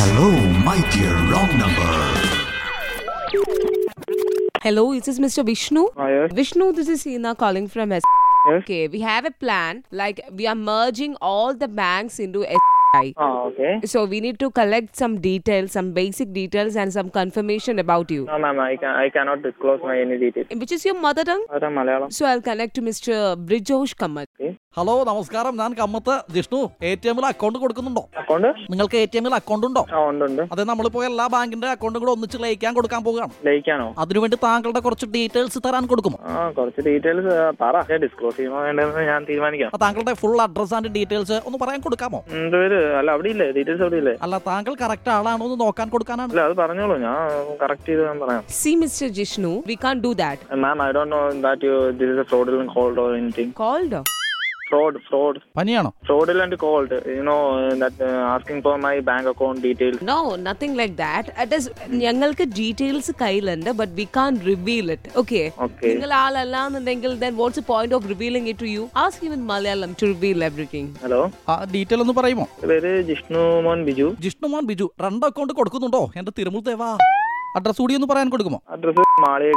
Hello, my dear wrong number. Hello, is this Mr. Vishnu? Ah, yes. Vishnu, this is Seena calling from S. Yes. Okay, we have a plan. Like we are merging all the banks into SI. Ah, okay. So we need to collect some details, some basic details, and some confirmation about you. No, ma'am, I can I cannot disclose my any details. Which is your mother tongue? അതാ Malayalam So I'll connect to Mr. Brijosh Kamat. Hello നമസ്കാരം ഞാൻ Kammath Jishnu A T എമ്മിൽ account കൊടുക്കുന്നുണ്ടോ account നിങ്ങൾക്ക് A T എമ്മിൽ account ഉണ്ടോ ആ ഉണ്ട് ഉണ്ട് അതെ നമ്മളിപ്പോ എല്ലാ ബാങ്കിന്റെ അക്കൗണ്ടും കൂടെ ഒന്നിച്ച് ലയിക്കാൻ കൊടുക്കാൻ പോവുകയാണ് ലയിക്കാനോ അതിനുവേണ്ടി താങ്കളുടെ കുറച്ച് ഡീറ്റെയിൽസ് തരാൻ കൊടുക്കുമോ ആ കുറച്ച് ഡീറ്റെയിൽസ് പറ ഡിസ്ക്ലോസ് ചെയ്യണോ വേണ്ടതെന്ന് ഞാൻ തീരുമാനിക്കാം അപ്പൊ താങ്കളുടെ ഫുൾ അഡ്രസ് ആൻഡ് ഡീറ്റെയിൽസ് ഒന്ന് പറയാൻ കൊടുക്കാമോ എന്ത് പേര് അല്ല അവിടെ ഇല്ലേ ഡീറ്റെയിൽസ് അവിടെ ഇല്ലേ അല്ല താങ്കൾ കറക്റ്റ് ആളാണോ എന്ന് നോക്കാൻ കൊടുക്കാനാണ് അല്ല അത് പറഞ്ഞോളൂ ഞാൻ കറക്റ്റ് ചെയ്ത് ഞാൻ പറയാം See, Mr. Jishnu, we can't do that. Ma'am I don't know that you this is a fraudulent called or anything Called? Fraud fraud പനിയാണോ fraudulent called you know that asking for my bank account details No, nothing like that. It is ഞങ്ങൾക്ക് details കയ്യിലുണ്ട് but we can't reveal it okay Okay. നിങ്ങൾ ആളല്ലാന്നുണ്ടെങ്കിൽ then what's point of revealing it to you ask him in Malayalam to reveal everything hello ആ detail ഒന്ന് പറയുമോ പേര് ജിഷ്ണു മോൻ ബിജു ജിഷ്ണു മോൻ ബിജു രണ്ട് അക്കൗണ്ട് കൊടുക്കുന്നുണ്ടോ എന്റെ തിരുമുൽ ദേവാ അഡ്രസ് കൂടി ഒന്ന് പറയാൻ കൊടുക്കുമോ അഡ്രസ് മാളിയ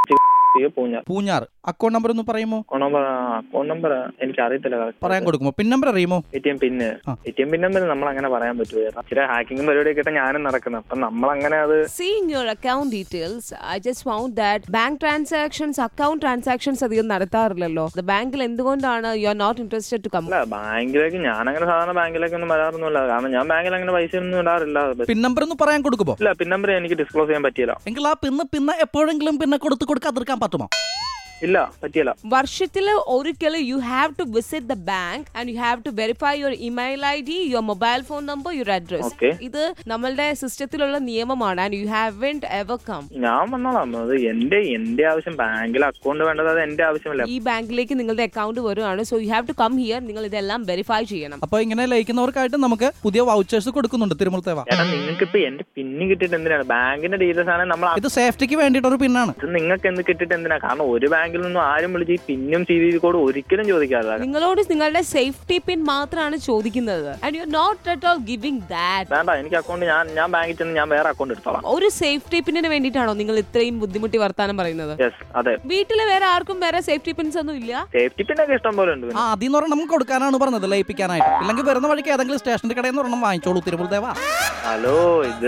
പൂഞ്ഞാർ പൂഞ്ഞാർ അക്കൗണ്ട് നമ്പർ ഒന്ന് പറയുമോ അക്കൗണ്ട് നമ്പർ അക്കൗണ്ട് നമ്പർ എനിക്ക് അറിയത്തില്ല പറയാൻ കൊടുക്കുമോ പിൻ നമ്പർ അറിയുമോ എ ടി എം പിന്ന് ആ. A T M pin number നമ്മൾ അങ്ങനെ പറയാൻ പറ്റുമോ ഇച്ചിരി ഹാക്കിങ്ങും പരിപാടിയൊക്കെ ആയിട്ട് ഞാനും നടക്കുന്നത് അപ്പൊ നമ്മൾ അങ്ങനെ അത് Seeing your account details, I just found that bank transactions, account transactions അധികം നടത്താറില്ലല്ലോ The ബാങ്കിൽ എന്തുകൊണ്ടാണ് you are not interested to come അല്ല ബാങ്കിലേക്ക് ഞാൻ അങ്ങനെ സാധാരണ ബാങ്കിലേക്ക് ഒന്നും വരാറൊന്നുമില്ല കാരണം ഞാൻ ബാങ്കിൽ അങ്ങനെ പൈസ ഒന്നും ഇടാറില്ല പിൻ നമ്പർ ഒന്ന് പറയാൻ കൊടുക്കുമോ ഇല്ല പിൻ നമ്പർ എനിക്ക് ഡിസ്ക്ലോസ് ചെയ്യാൻ പറ്റിയില്ല എങ്കിൽ ആ പിന്ന് പിന്നെ എപ്പോഴെങ്കിലും പിന്നെ കൊടുത്ത് കൊടുക്കാതിരിക്കാൻ പറ്റുമോ ഇല്ല പറ്റിയില്ല വർഷത്തിൽ ഒരിക്കൽ you have to visit the bank and you have to verify your email I D your mobile phone number your address Okay. ഇത് നമ്മളുടെ സിസ്റ്റത്തിലുള്ള നിയമമാണ് and you haven't ever come ഞാൻ വന്നോളാം അത് എന്റെ എന്റെ ആവശ്യം ബാങ്കിൽ അക്കൗണ്ട് വേണ്ടത് അത് എന്റെ ആവശ്യമല്ല ഈ ബാങ്കിലേക്ക് നിങ്ങളുടെ അക്കൗണ്ട് വരുവാണ് so you have to come here നിങ്ങൾ ഇതെല്ലാം വെരിഫൈ ചെയ്യണം അപ്പൊ ഇങ്ങനെ ലയിക്കുന്നവർക്കായിട്ട് നമുക്ക് പുതിയ വൗച്ചേഴ്സ് കൊടുക്കുന്നുണ്ട് തിരുമുൽ ദേവ ചേട്ടാ നിങ്ങൾക്ക് ഇപ്പൊ എന്റെ പിന്ന് കിട്ടിയിട്ട് എന്തിനാണ് ബാങ്കിന്റെ ഡീറ്റെയിൽസ് ആണെങ്കിൽ നമ്മൾ ഇത് സേഫ്റ്റിക്ക് വേണ്ടിയിട്ടൊരു പിന്നാണ് അത് നിങ്ങൾക്ക് എന്ത് കിട്ടിയിട്ട് എന്തിനാ കാരണം ഒരു ബാങ്കിൽ നിന്നും ആരും വിളിച്ച് ഈ പിന്നും സി വി കോഡ് ഒരിക്കലും ചോദിക്കാറില്ല നിങ്ങളോട് നിങ്ങളുടെ സേഫ്റ്റി പിൻ മാത്രമാണ് ചോദിക്കുന്നത് and you not at all giving that വേണ്ട എനിക്ക് അക്കൗണ്ട് ഞാൻ ഞാൻ ബാങ്കിൽ ചെന്ന് ഞാൻ വേറെ അക്കൗണ്ട് എടുത്തോളാം ഒരു സേഫ്റ്റി പിന്നിന് വേണ്ടിയിട്ടാണോ നിങ്ങൾ ഇത്രയും ബുദ്ധിമുട്ടി വർത്താനം പറയുന്നത് യെസ് അതെ വീട്ടില് വേറെ ആർക്കും വേറെ സേഫ്റ്റി പിൻസ് ഒന്നും ഇല്ല സേഫ്റ്റി പിന്നൊക്കെ ഇഷ്ടം പോലെ ഉണ്ട് ആ അതിന്ന് ഒരെണ്ണം കൊടുക്കാനാണ് പറഞ്ഞത് ലയിപ്പിക്കാനായിട്ട് ഇല്ലെങ്കിൽ വരുന്ന വഴിക്ക് ഏതെങ്കിലും സ്റ്റേഷന്റെ കടയിൽ നിന്ന് ഒരെണ്ണം വാങ്ങിച്ചോളൂ തിരുമുൽ ദേവ ഹലോ ഇത്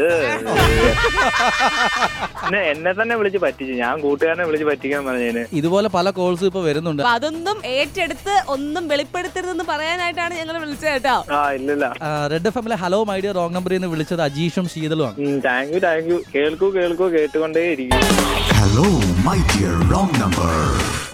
എന്നെ എന്നെ തന്നെ വിളിച്ച് പറ്റിച്ചു ഞാൻ കൂട്ടുകാരനെ വിളിച്ച് പറ്റിക്കാൻ പറഞ്ഞതിന് ഇതുപോലെ പല കോൾസ് ഇപ്പൊ വരുന്നുണ്ട് അപ്പൊ അതൊന്നും ഏറ്റെടുത്ത് ഒന്നും വെളിപ്പെടുത്തരുതെന്ന് പറയാനായിട്ടാണ് ഞങ്ങൾ വിളിച്ചത് കേട്ടോ ആ ഇല്ലില്ല റെഡ് എഫ് എമ്മിലെ ഹലോ മൈഡിയ റോങ് നമ്പറിൽ നിന്ന് വിളിച്ചത് അജീഷും ശീതളുമാണ് താങ്ക് യു താങ്ക് യു കേൾക്കൂ കേൾക്കൂ കേട്ടുകൊണ്ടേ ഇരിക്കും Hello, my dear wrong number.